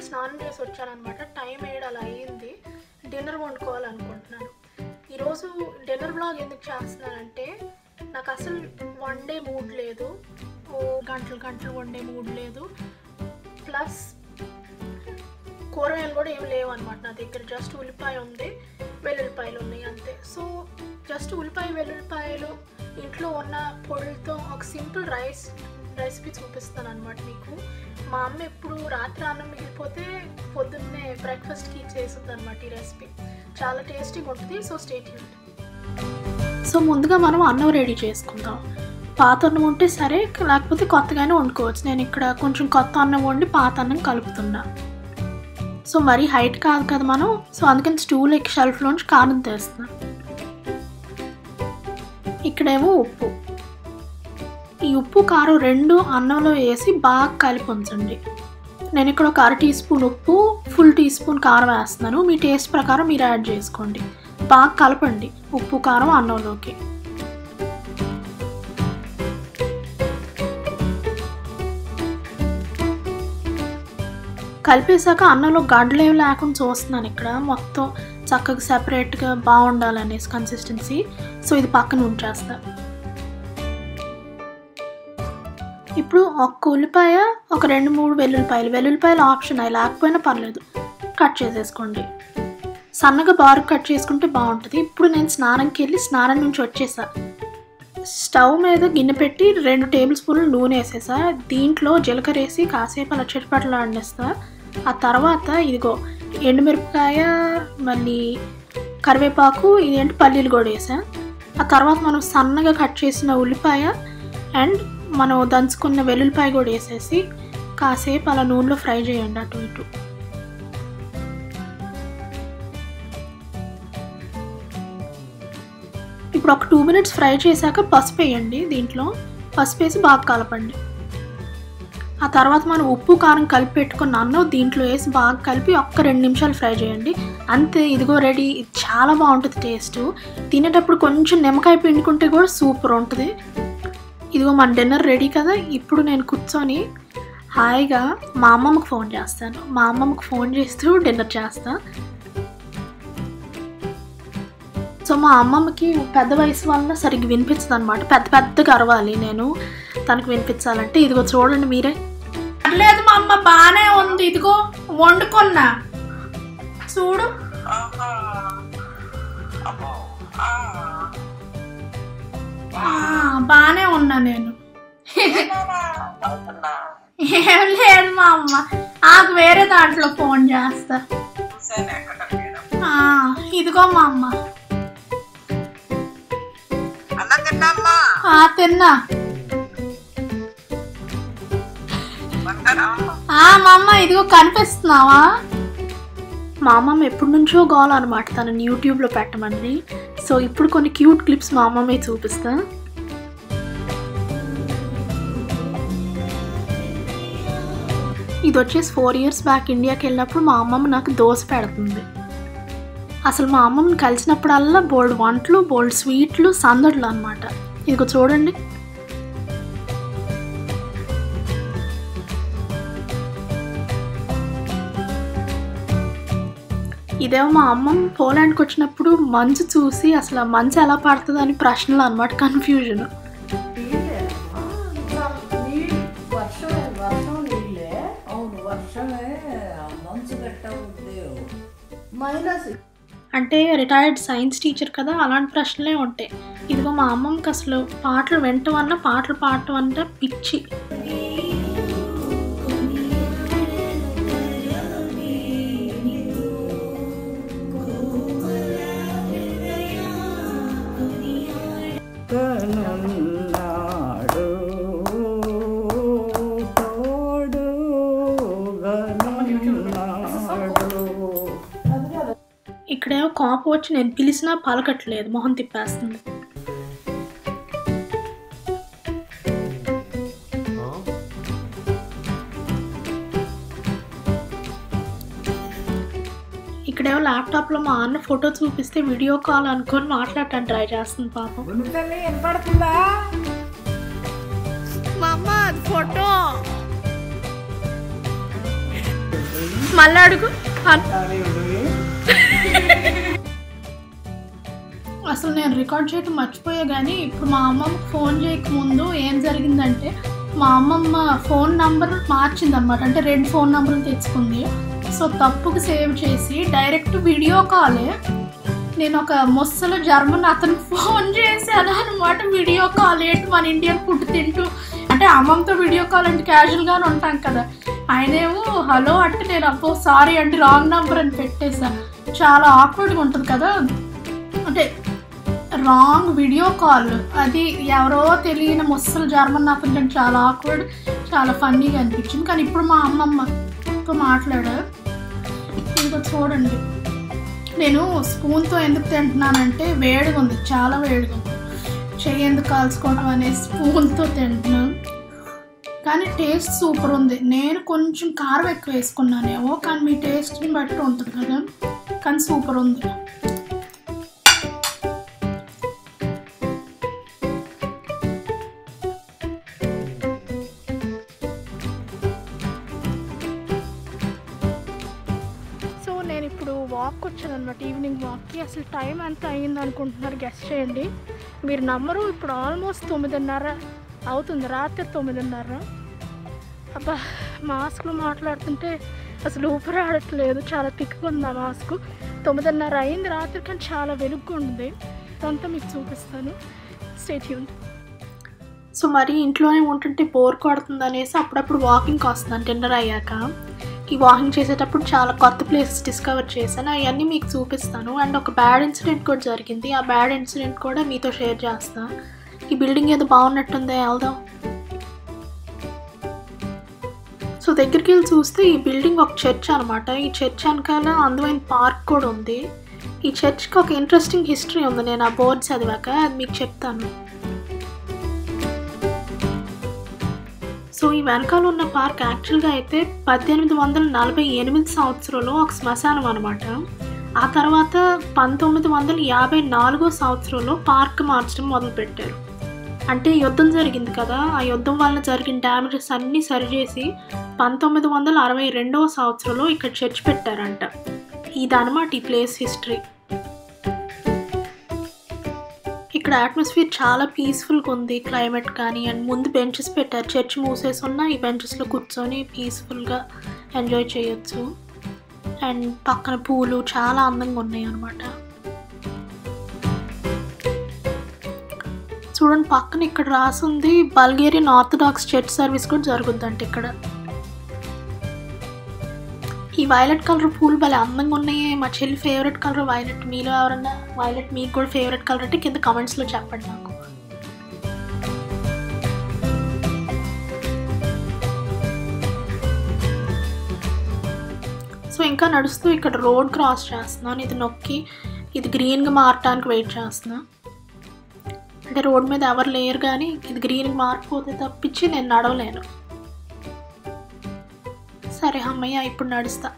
స్నానం చేసి వచ్చాను అనమాట టైం ఏడు అలా అయ్యింది డిన్నర్ వండుకోవాలనుకుంటున్నాను ఈరోజు డిన్నర్ బ్లాగ్ ఎందుకు చేస్తున్నానంటే నాకు అసలు వండే మూడ్ లేదు ఓ గంటలు గంటలు వండే మూడ్ లేదు ప్లస్ కూరగాయలు కూడా ఏం లేవు అనమాట నా దగ్గర జస్ట్ ఉల్లిపాయ ఉంది వెల్లుల్లిపాయలు ఉన్నాయి అంతే సో జస్ట్ ఉల్లిపాయ వెల్లుల్లిపాయలు ఇంట్లో ఉన్న పొడులతో ఒక సింపుల్ రైస్ రెసిపీ చూపిస్తాను అనమాట మీకు మా అమ్మ ఎప్పుడు రాత్రి అన్నం మిగిలిపోతే పొద్దున్నే బ్రేక్ఫాస్ట్కి చేస్తుంది అనమాట ఈ రెసిపీ చాలా టేస్టీగా ఉంటుంది సో స్టేట్ సో ముందుగా మనం అన్నం రెడీ చేసుకుందాం పాత అన్నం ఉంటే సరే లేకపోతే కొత్తగానే వండుకోవచ్చు నేను ఇక్కడ కొంచెం కొత్త అన్నం వండి పాత అన్నం కలుపుతున్నా సో మరీ హైట్ కాదు కదా మనం సో అందుకని స్టూల్ ఎక్కి షెల్ఫ్లోంచి కారం తీస్తున్నా ఇక్కడేమో ఉప్పు ఈ ఉప్పు కారం రెండు అన్నంలో వేసి బాగా కలిపి ఉంచండి నేను ఇక్కడ ఒక అర టీ స్పూన్ ఉప్పు ఫుల్ టీ స్పూన్ కారం వేస్తున్నాను మీ టేస్ట్ ప్రకారం మీరు యాడ్ చేసుకోండి బాగా కలపండి ఉప్పు కారం అన్నంలోకి కలిపేశాక అన్నంలో గడ్డలు ఏమి లేకుండా చూస్తున్నాను ఇక్కడ మొత్తం చక్కగా సెపరేట్గా బాగుండాలనేసి కన్సిస్టెన్సీ సో ఇది పక్కన ఉంచేస్తా ఇప్పుడు ఒక్క ఉల్లిపాయ ఒక రెండు మూడు వెల్లుల్లిపాయలు వెల్లుల్లిపాయలు ఆప్షన్ అవి లేకపోయినా పర్లేదు కట్ చేసేసుకోండి సన్నగా బారు కట్ చేసుకుంటే బాగుంటుంది ఇప్పుడు నేను స్నానంకి వెళ్ళి స్నానం నుంచి వచ్చేసా స్టవ్ మీద గిన్నె పెట్టి రెండు టేబుల్ స్పూన్లు నూనె వేసేసా దీంట్లో జీలకర్ర వేసి కాసేపు అలా చిటపటలు అండిస్తా ఆ తర్వాత ఇదిగో ఎండుమిరపకాయ మళ్ళీ కరివేపాకు ఇదేంటి పల్లీలు కూడా వేసా ఆ తర్వాత మనం సన్నగా కట్ చేసిన ఉల్లిపాయ అండ్ మనం దంచుకున్న వెల్లుల్లిపాయ కూడా వేసేసి కాసేపు అలా నూనెలో ఫ్రై చేయండి అటు ఇటు ఇప్పుడు ఒక టూ మినిట్స్ ఫ్రై చేశాక పసుపు వేయండి దీంట్లో పసుపు వేసి బాగా కలపండి ఆ తర్వాత మనం ఉప్పు కారం కలిపి పెట్టుకున్న అన్నం దీంట్లో వేసి బాగా కలిపి ఒక్క రెండు నిమిషాలు ఫ్రై చేయండి అంతే ఇదిగో రెడీ ఇది చాలా బాగుంటుంది టేస్ట్ తినేటప్పుడు కొంచెం నిమ్మకాయ పిండుకుంటే కూడా సూపర్ ఉంటుంది ఇదిగో మన డిన్నర్ రెడీ కదా ఇప్పుడు నేను కూర్చొని హాయిగా మా అమ్మమ్మకి ఫోన్ చేస్తాను మా అమ్మమ్మకి ఫోన్ చేస్తూ డిన్నర్ చేస్తాను సో మా అమ్మమ్మకి పెద్ద వయసు వలన సరిగ్గా వినిపించదు అనమాట పెద్ద పెద్దగా అరవాలి నేను తనకు వినిపించాలంటే ఇదిగో చూడండి మీరే లేదు మా అమ్మ బాగానే ఉంది ఇదిగో వండుకున్నా చూడు ఆ, బాగానే ఉన్నా నేను ఏం లేదు మా అమ్మ నాకు వేరే దాంట్లో ఫోన్ చేస్తా ఆ, ఇదిగో మా అమ్మ అన్నం తిన్నామ్మా ఆ, తిన్నా బంగారం ఆ, మా అమ్మ ఇదిగో కనిపిస్తున్నావా మా అమ్మమ్మ ఎప్పటి నుంచో గోల్ అనమాట తనని యూట్యూబ్లో పెట్టమని సో ఇప్పుడు కొన్ని క్యూట్ క్లిప్స్ మా అమ్మమ్మే చూపిస్తా ఇది వచ్చేసి ఫోర్ ఇయర్స్ బ్యాక్ ఇండియాకి వెళ్ళినప్పుడు మా అమ్మమ్మ నాకు దోశ పెడుతుంది అసలు మా అమ్మమ్మని కలిసినప్పుడల్లా బోల్డ్ వంటలు బోల్డ్ స్వీట్లు సందడులు అనమాట ఇదిగో చూడండి ఇదేమో మా అమ్మమ్మ పోలాండ్కి వచ్చినప్పుడు మంచు చూసి అసలు ఆ మంచు ఎలా పడుతుంది అని ప్రశ్నలు అనమాట కన్ఫ్యూజన్ వర్షం వర్షం నీళ్ళే అవును వర్షమే మంచు గట్ట ఉంది మైనస్ అంటే రిటైర్డ్ సైన్స్ టీచర్ కదా అలాంటి ప్రశ్నలే ఉంటాయి ఇదిగో మా అమ్మమ్మకి అసలు పాటలు వినటం అన్న పాటలు పాడటం అంటే పిచ్చి గనున్నాడు తోడుగనున్నాడు ఇక్కడేమో కోపం వచ్చి నేను పిలిచినా పలకట్లేదు మొహం తిప్పేస్తుంది ఇక్కడేమో ల్యాప్టాప్లో మా అన్న ఫోటో చూపిస్తే వీడియో కాల్ అనుకొని మాట్లాడటానికి ట్రై చేస్తుంది పాపం గుండెతల్లి వినపడుతుందా మా అమ్మ అది ఫోటో మళ్ళీ అడుగు అన్- అసలు నేను రికార్డ్ చేయడం మర్చిపోయా కానీ ఇప్పుడు మా అమ్మమ్మకి ఫోన్ చేయక ముందు ఏం జరిగిందంటే మా అమ్మమ్మ ఫోన్ నంబర్ మార్చింది అనమాట అంటే రెండు ఫోన్ నంబర్లు తెచ్చుకుంది సో తప్పుకు సేవ్ చేసి డైరెక్ట్ వీడియో కాలే నేను ఒక ముసలు జర్మన్ అతను ఫోన్ చేశాను అనమాట వీడియో కాల్ ఏంటి మన ఇండియన్ ఫుడ్ తింటూ అంటే అమ్మమ్మతో వీడియో కాల్ అంటే క్యాజువల్గానే ఉంటాం కదా ఆయనేమో హలో అంటే నేను అబ్బో సారీ అంటే రాంగ్ నెంబర్ అని పెట్టేసా చాలా ఆక్వర్డ్గా ఉంటుంది కదా అంటే రాంగ్ వీడియో కాల్ అది ఎవరో తెలియని ముసలు జర్మన్ అతను చాలా ఆక్వర్డ్ చాలా ఫన్నీగా అనిపించింది కానీ ఇప్పుడు మా అమ్మమ్మతో మాట్లాడా ఇదిగో చూడండి నేను స్పూన్తో ఎందుకు తింటున్నానంటే వేడిగా ఉంది చాలా వేడిగా ఉంది చెయ్యి ఎందుకు కాల్చుకోవడం అనే స్పూన్తో తింటున్నాను కానీ టేస్ట్ సూపర్ ఉంది నేను కొంచెం కారం ఎక్కువ వేసుకున్నానేమో కానీ మీ టేస్ట్ని బట్టి ఉంటుంది కదా కానీ సూపర్ ఉంది సో నేను ఇప్పుడు వాక్ వచ్చాను అనమాట ఈవినింగ్ వాక్కి అసలు టైం ఎంత అయ్యింది అనుకుంటున్నారు గెస్ట్ చేయండి మీరు నమ్మరు ఇప్పుడు ఆల్మోస్ట్ తొమ్మిదిన్నర అవుతుంది రాత్రి తొమ్మిదిన్నర అబ్బా మాస్క్లో మాట్లాడుతుంటే అసలు ఊపిరి ఆడట్లేదు చాలా తిక్కుగా ఉంది ఆ మాస్క్ తొమ్మిదిన్నర అయింది రాత్రి కానీ చాలా వెలుగుగా ఉంది అదంతా మీకు చూపిస్తాను స్టేట్ యూన్ సో మరి ఇంట్లోనే ఉంటుంటే బోర్ కొడుతుంది అనేసి అప్పుడప్పుడు వాకింగ్కి వస్తున్నాను డిన్నర్ అయ్యాక ఈ వాకింగ్ చేసేటప్పుడు చాలా కొత్త ప్లేసెస్ డిస్కవర్ చేశాను అవన్నీ మీకు చూపిస్తాను అండ్ ఒక బ్యాడ్ ఇన్సిడెంట్ కూడా జరిగింది ఆ బ్యాడ్ ఇన్సిడెంట్ కూడా మీతో షేర్ చేస్తాను ఈ బిల్డింగ్ ఏదో బాగున్నట్టుందే వెళ్దాం సో దగ్గరికి వెళ్ళి చూస్తే ఈ బిల్డింగ్ ఒక చర్చ్ అనమాట ఈ చర్చ్ వెనకాల అందమైన పార్క్ కూడా ఉంది ఈ చర్చ్కి ఒక ఇంట్రెస్టింగ్ హిస్టరీ ఉంది నేను ఆ బోర్డ్ చదివాక అది మీకు చెప్తాను సో ఈ వెనకాల ఉన్న పార్క్ యాక్చువల్గా అయితే పద్దెనిమిది వందల నలభై ఎనిమిది సంవత్సరంలో ఒక శ్మశానం అనమాట ఆ తర్వాత పంతొమ్మిది వందల యాభై నాలుగో సంవత్సరంలో పార్క్ మార్చడం మొదలుపెట్టారు అంటే యుద్ధం జరిగింది కదా ఆ యుద్ధం వల్ల జరిగిన డ్యామేజెస్ అన్నీ సరిచేసి పంతొమ్మిది వందల అరవై రెండవ సంవత్సరంలో ఇక్కడ చర్చ్ పెట్టారంట ఇదనమాట ఈ ప్లేస్ హిస్టరీ ఇక్కడ అట్మాస్ఫియర్ చాలా పీస్ఫుల్గా ఉంది క్లైమేట్ కానీ అండ్ ముందు బెంచెస్ పెట్టారు చర్చ్ మూసేసి ఉన్న ఈ బెంచెస్లో కూర్చొని పీస్ఫుల్గా ఎంజాయ్ చేయొచ్చు అండ్ పక్కన పూలు చాలా అందంగా ఉన్నాయి అనమాట చూడండి పక్కన ఇక్కడ రాసింది బల్గేరియన్ ఆర్థడాక్స్ చర్చ్ సర్వీస్ కూడా జరుగుద్దంట ఇక్కడ ఈ వైలెట్ కలర్ పూలు భలే అందంగా ఉన్నాయి మా చెల్లి ఫేవరెట్ కలర్ వైలెట్ మీలో ఎవరన్నా వైలెట్ మీకు కూడా ఫేవరెట్ కలర్ అంటే కింద కమెంట్స్లో చెప్పండి నాకు సో ఇంకా నడుస్తూ ఇక్కడ రోడ్ క్రాస్ చేస్తున్నాను ఇది నొక్కి ఇది గ్రీన్గా మారటానికి వెయిట్ చేస్తున్నా అంటే రోడ్ మీద ఎవరు లేరు కానీ ఇది గ్రీన్గా మారిపోతే తప్పించి నేను నడవలేను సరే అమ్మయ్య ఇప్పుడు నడుస్తా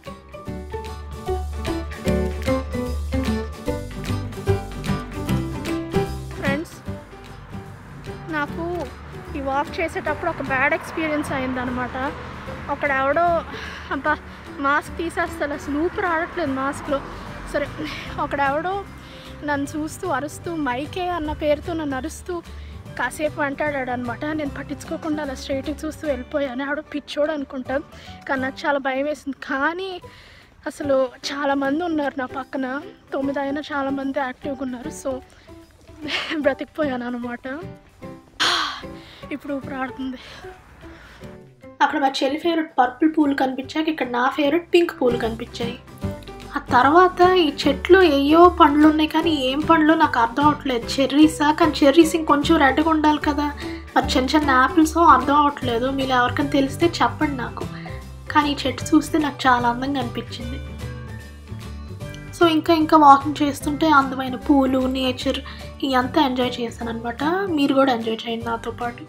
ఫ్రెండ్స్ నాకు ఈ వాక్ చేసేటప్పుడు ఒక బ్యాడ్ ఎక్స్పీరియన్స్ అయిందనమాట అక్కడ ఎవడో అబ్బా మాస్క్ తీసేస్తాను అసలు ఊపిరి ఆడట్లేదు మాస్క్లో సరే అక్కడ ఎవడో నన్ను చూస్తూ అరుస్తూ మైకే అన్న పేరుతో నన్ను అరుస్తూ కాసేపు వెంటాడాడు అనమాట నేను పట్టించుకోకుండా అలా స్ట్రైట్గా చూస్తూ వెళ్ళిపోయాను ఆవిడ పిచ్చోడు అనుకుంటాను కానీ నాకు చాలా భయం వేసింది కానీ అసలు చాలామంది ఉన్నారు నా పక్కన తొమ్మిది అయినా చాలామంది యాక్టివ్గా ఉన్నారు సో బ్రతికిపోయాను అనమాట ఇప్పుడు ఊపిరి ఆడుతుంది అక్కడ మా చెల్లి ఫేవరెట్ పర్పుల్ పూలు కనిపించాక ఇక్కడ నా ఫేవరెట్ పింక్ పూలు కనిపించాయి ఆ తర్వాత ఈ చెట్లు ఏయో పండ్లు ఉన్నాయి కానీ ఏం పండ్లు నాకు అర్థం అవట్లేదు చెర్రీసా కానీ చెర్రీస్ ఇంకొంచెం రెడ్గా ఉండాలి కదా మరి చిన్న చిన్న యాపిల్స్ అర్థం అవట్లేదు మీరు ఎవరికైనా తెలిస్తే చెప్పండి నాకు కానీ ఈ చెట్టు చూస్తే నాకు చాలా అందంగా అనిపించింది సో ఇంకా ఇంకా వాకింగ్ చేస్తుంటే అందమైన పూలు నేచర్ ఇవంతా ఎంజాయ్ చేశాను అనమాట మీరు కూడా ఎంజాయ్ చేయండి నాతో పాటు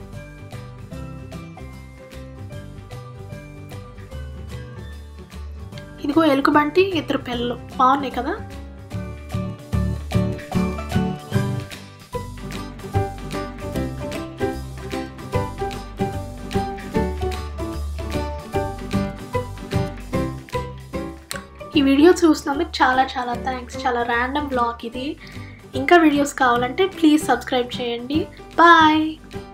ఇదిగో ఎలుకబంటి ఇద్దరు పిల్లలు బాగున్నాయి కదా ఈ వీడియో చూసినందుకు చాలా చాలా థ్యాంక్స్ చాలా ర్యాండమ్ బ్లాగ్ ఇది ఇంకా వీడియోస్ కావాలంటే ప్లీజ్ సబ్స్క్రైబ్ చేయండి బాయ్